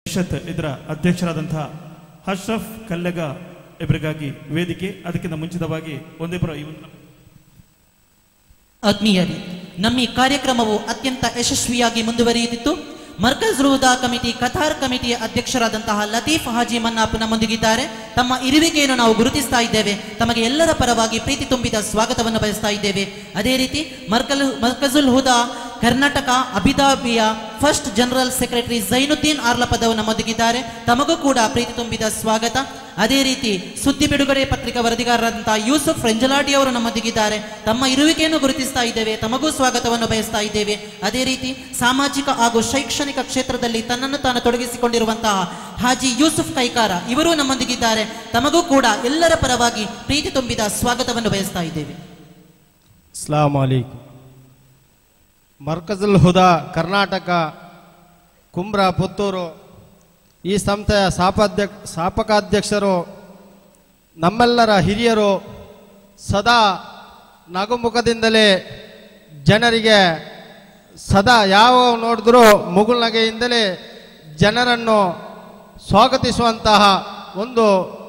ಪರಿಷತ್ ಇದರ ಅಧ್ಯಕ್ಷರಾದಂತಹ ಅಶ್ರಫ್ ಕಲ್ಲೆಗ ಇವರಿಗಾಗಿ ವೇದಿಕೆ ಅದಕ್ಕಿಂತ ಮುಂಚಿತವಾಗಿ ಒಂದಿಬ್ಬರು ಇವನ್ನ ಆತ್ಮೀಯರೇ ನಮ್ಮ ಈ ಕಾರ್ಯಕ್ರಮವು ಅತ್ಯಂತ ಯಶಸ್ವಿಯಾಗಿ ಮುಂದುವರಿಯುತ್ತಿತ್ತು ಮರ್ಕಜ್ ರುಹುದಾ ಕಮಿಟಿ ಕತಾರ್ ಕಮಿಟಿಯ ಅಧ್ಯಕ್ಷರಾದಂತಹ ಲತೀಫ್ ಹಾಜಿ ಮನ್ನಾಪ್ ನಮ್ಮೊಂದಿಗಿದ್ದಾರೆ ತಮ್ಮ ಇರುವಿಕೆಯನ್ನು ನಾವು ಗುರುತಿಸ್ತಾ ಇದ್ದೇವೆ ತಮಗೆ ಎಲ್ಲರ ಪರವಾಗಿ ಪ್ರೀತಿ ತುಂಬಿದ ಸ್ವಾಗತವನ್ನು ಬಯಸ್ತಾ ಇದ್ದೇವೆ ಅದೇ ರೀತಿ ಮರ್ಕಲ್ ಮರ್ಕಜುಲ್ ಹುದಾ ಕರ್ನಾಟಕ ಅಬಿದಾಬಿಯ first general secretary Zainuddin Arlapadavu ನಮ್ಮೊಂದಿಗಿದ್ದಾರೆ ತಮಗೂ ಕೂಡ ಪ್ರೀತಿ ತುಂಬಿದ ಸ್ವಾಗತ ಅದೇ ರೀತಿ ಸುದ್ದಿ ಬಿಡುಗಡೆ ಪತ್ರಿಕಾ ವರದಿಗಾರರಾದಂತಹ ಯೂಸುಫ್ ರೆಂಜಲಾಟಿ ಅವರು ನಮ್ಮೊಂದಿಗಿದ್ದಾರೆ ತಮ್ಮ ಇರುವಿಕೆಯನ್ನು ಗುರುತಿಸ್ತಾ ಇದ್ದೇವೆ ತಮಗೂ ಸ್ವಾಗತವನ್ನು ಬಯಸ್ತಾ ಇದ್ದೇವೆ ಅದೇ ರೀತಿ ಸಾಮಾಜಿಕ ಹಾಗೂ ಶೈಕ್ಷಣಿಕ ಕ್ಷೇತ್ರದಲ್ಲಿ ತನ್ನನ್ನು ತಾನು ತೊಡಗಿಸಿಕೊಂಡಿರುವಂತಹ ಹಾಜಿ ಯೂಸುಫ್ ಕೈಕಾರ ಇವರೂ ನಮ್ಮೊಂದಿಗಿದ್ದಾರೆ ತಮಗೂ ಕೂಡ ಎಲ್ಲರ ಪರವಾಗಿ ಪ್ರೀತಿ ತುಂಬಿದ ಸ್ವಾಗತವನ್ನು ಬಯಸ್ತಾ ಇದ್ದೇವೆ ಅಸ್ಲಾಂ ಅಲೈಕುಂ ಮರ್ಕಜುಲ್ ಹುದಾ ಕರ್ನಾಟಕ ಕುಂಬ್ರ ಪುತ್ತೂರು ಈ ಸಂಸ್ಥೆಯ ಸಾಪಾಧ್ಯಕ್ಷ ಸ್ಥಾಪಕಾಧ್ಯಕ್ಷರು ನಮ್ಮೆಲ್ಲರ ಹಿರಿಯರು ಸದಾ ನಗುಮುಖದಿಂದಲೇ ಜನರಿಗೆ ಸದಾ ಯಾವ ನೋಡಿದ್ರೂ ಮುಗುಳ್ನಗೆಯಿಂದಲೇ ಜನರನ್ನು ಸ್ವಾಗತಿಸುವಂತಹ ಒಂದು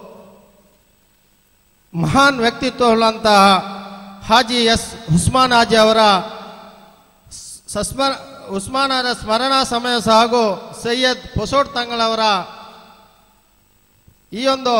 ಮಹಾನ್ ವ್ಯಕ್ತಿತ್ವವುಳ್ಳಂತಹ ಹಾಜಿ ಎಸ್ ಉಸ್ಮಾನ್ ಹಾಜಿ ಅವರ ಸಸ್ಮ ಉಸ್ಮಾನರ ಸ್ಮರಣಾ ಸಮಯ ಹಾಗೂ ಸೈಯದ್ ಪೊಸೋಟ್ ತಂಗಳವರ ಈ ಒಂದು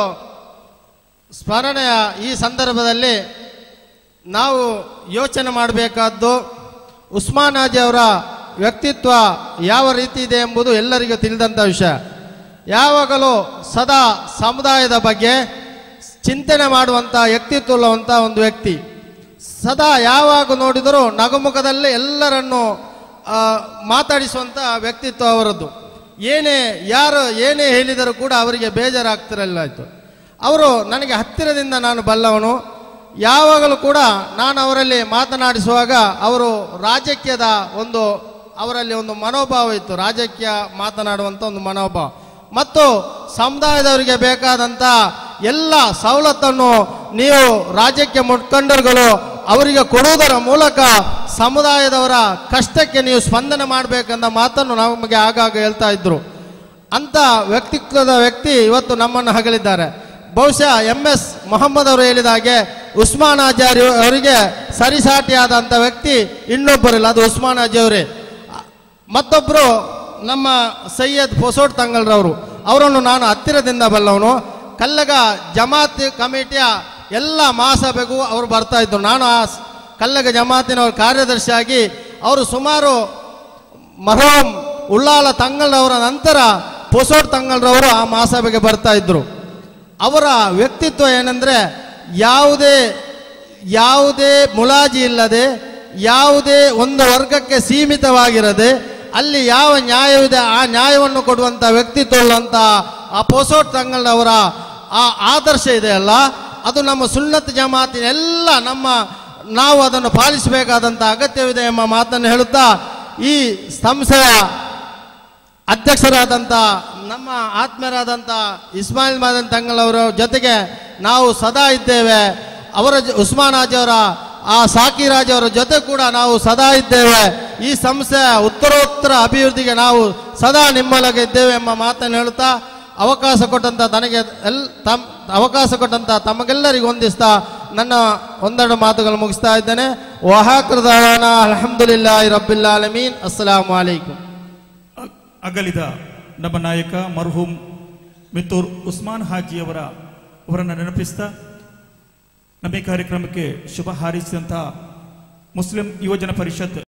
ಸ್ಮರಣೆಯ ಈ ಸಂದರ್ಭದಲ್ಲಿ ನಾವು ಯೋಚನೆ ಮಾಡಬೇಕಾದ್ದು ಉಸ್ಮಾನ್ ಹಾಜಿ ಅವರ ವ್ಯಕ್ತಿತ್ವ ಯಾವ ರೀತಿ ಇದೆ ಎಂಬುದು ಎಲ್ಲರಿಗೂ ತಿಳಿದಂಥ ವಿಷಯ ಯಾವಾಗಲೂ ಸದಾ ಸಮುದಾಯದ ಬಗ್ಗೆ ಚಿಂತನೆ ಮಾಡುವಂಥ ವ್ಯಕ್ತಿತ್ವವುಳ್ಳವಂಥ ಒಂದು ವ್ಯಕ್ತಿ ಸದಾ ಯಾವಾಗ ನೋಡಿದರೂ ನಗುಮುಖದಲ್ಲಿ ಎಲ್ಲರನ್ನು ಆ, ಮಾತಾಡಿಸುವಂಥ ವ್ಯಕ್ತಿತ್ವ ಅವರದ್ದು ಏನೇ ಯಾರು ಏನೇ ಹೇಳಿದರೂ ಕೂಡ ಅವರಿಗೆ ಬೇಜಾರಾಗ್ತಿರಲಿಲ್ಲ ಆಯಿತು ಅವರು ನನಗೆ ಹತ್ತಿರದಿಂದ ನಾನು ಬಲ್ಲವನು ಯಾವಾಗಲೂ ಕೂಡ ನಾನು ಅವರಲ್ಲಿ ಮಾತನಾಡಿಸುವಾಗ ಅವರು ರಾಜಕೀಯದ ಒಂದು ಅವರಲ್ಲಿ ಒಂದು ಮನೋಭಾವ ಇತ್ತು ರಾಜಕೀಯ ಮಾತನಾಡುವಂಥ ಒಂದು ಮನೋಭಾವ ಮತ್ತು ಸಮುದಾಯದವರಿಗೆ ಬೇಕಾದಂಥ ಎಲ್ಲ ಸವಲತ್ತನ್ನು ನೀವು ರಾಜ್ಯಕ್ಕೆ ಮುಖಂಡರುಗಳು ಅವರಿಗೆ ಕೊಡುವುದರ ಮೂಲಕ ಸಮುದಾಯದವರ ಕಷ್ಟಕ್ಕೆ ನೀವು ಸ್ಪಂದನೆ ಮಾಡಬೇಕೆಂದ ಮಾತನ್ನು ನಮಗೆ ಆಗಾಗ ಹೇಳ್ತಾ ಇದ್ರು ಅಂಥ ವ್ಯಕ್ತಿತ್ವದ ವ್ಯಕ್ತಿ ಇವತ್ತು ನಮ್ಮನ್ನು ಹಗಲಿದ್ದಾರೆ ಬಹುಶಃ ಎಂ ಎಸ್ ಮೊಹಮ್ಮದ್ ಅವರು ಹೇಳಿದ ಹಾಗೆ ಉಸ್ಮಾನ್ ಆಚಾರ್ಯ ಅವರಿಗೆ ಸರಿಸಾಟಿಯಾದಂಥ ವ್ಯಕ್ತಿ ಇನ್ನೊಬ್ಬರಿಲ್ಲ ಅದು ಉಸ್ಮಾನ್ ಹಾಜಿ ಅವರೇ ಮತ್ತೊಬ್ಬರು ನಮ್ಮ ಸೈಯದ್ ಫೊಸೋಟ್ ತಂಗಲ್ರವರು ಅವರನ್ನು ನಾನು ಹತ್ತಿರದಿಂದ ಬಲ್ಲವನು ಕಲ್ಲಗ ಜಮಾತ್ ಕಮಿಟಿಯ ಎಲ್ಲ ಮಹಾಸಭೆಗೂ ಅವರು ಬರ್ತಾ ಇದ್ದರು ನಾನು ಆ ಸ್- ಕಲ್ಲಗ ಜಮಾತಿನವರ ಕಾರ್ಯದರ್ಶಿಯಾಗಿ ಅವರು ಸುಮಾರು ಮರೋಂ ಉಳ್ಳಾಲ ತಂಗಲ್ರವರ ನಂತರ ಪೊಸೋಟ್ ತಂಗಲ್ರವರು ಆ ಮಹಾಸಭೆಗೆ ಬರ್ತಾ ಇದ್ದರು ಅವರ ವ್ಯಕ್ತಿತ್ವ ಏನೆಂದರೆ ಯಾವುದೇ ಯಾವುದೇ ಮುಲಾಜಿ ಇಲ್ಲದೆ ಯಾವುದೇ ಒಂದು ವರ್ಗಕ್ಕೆ ಸೀಮಿತವಾಗಿರದೆ ಅಲ್ಲಿ ಯಾವ ನ್ಯಾಯವಿದೆ ಆ ನ್ಯಾಯವನ್ನು ಕೊಡುವಂಥ ವ್ಯಕ್ತಿತ್ವ ಉಳ್ಳಂಥ ಆ ಪೊಸೋಟ್ ತಂಗಳವರ ಆ ಆದರ್ಶ ಇದೆಯಲ್ಲ ಅದು ನಮ್ಮ ಸುನ್ನತ್ ಜಮಾತಿನ ಎಲ್ಲ ನಮ್ಮ ನಾವು ಅದನ್ನು ಪಾಲಿಸಬೇಕಾದಂಥ ಅಗತ್ಯವಿದೆ ಎಂಬ ಮಾತನ್ನು ಹೇಳುತ್ತಾ ಈ ಸಂಸ್ಥೆಯ ಅಧ್ಯಕ್ಷರಾದಂಥ ನಮ್ಮ ಆತ್ಮೀಯರಾದಂಥ ಇಸ್ಮಾಯಿಲ್ ಮಾದನ್ ತಂಗಳವರ ಜೊತೆಗೆ ನಾವು ಸದಾ ಇದ್ದೇವೆ ಅವರ ಜೊ- ಉಸ್ಮಾನ್ ಹಾಜಿ ಅವರ ಆ ಸಾಕಿರಾಜ್ ಅವರ ಜೊತೆ ಕೂಡ ನಾವು ಸದಾ ಇದ್ದೇವೆ ಈ ಸಂಸ್ಥೆಯ ಉತ್ತರೋತ್ತರ ಅಭಿವೃದ್ಧಿಗೆ ನಾವು ಸದಾ ನಿಮ್ಮೊಳಗೆ ಇದ್ದೇವೆ ಎಂಬ ಮಾತನ್ನು ಹೇಳುತ್ತಾ ಅವಕಾಶ ಕೊಟ್ಟಂತ ತನಗೆ ಎಲ್ ತಮ್ ಅವಕಾಶ ಕೊಟ್ಟಂತ ತಮಗೆಲ್ಲರಿಗೂ ಹೊಂದಿಸ್ತಾ ನನ್ನ ಒಂದೆರಡು ಮಾತುಗಳು ಮುಗಿಸ್ತಾ ಇದ್ದೇನೆ ವಹಾಕೃದಾನ ಅಲ್ಹಮ್ದುಲಿಲ್ಲಾಹಿ ರಬ್ಬಿಲ್ ಆಲಮೀನ್ ಅಸ್ಸಲಾಮು ಅಲೈಕುಂ ಅ- ಅಗಲಿದ ನಮ್ಮ ನಾಯಕ ಮರ್ಹೂಮ್ ಮಿತ್ತೂರ್ ಉಸ್ಮಾನ್ ಹಾಜಿಯವರ ಅವರನ್ನು ನೆನಪಿಸ್ತಾ ನಮ್ಮ ಈ ಕಾರ್ಯಕ್ರಮಕ್ಕೆ ಶುಭ ಹಾರೈಸಿದಂತಹ ಮುಸ್ಲಿಂ ಯುವಜನ ಪರಿಷತ್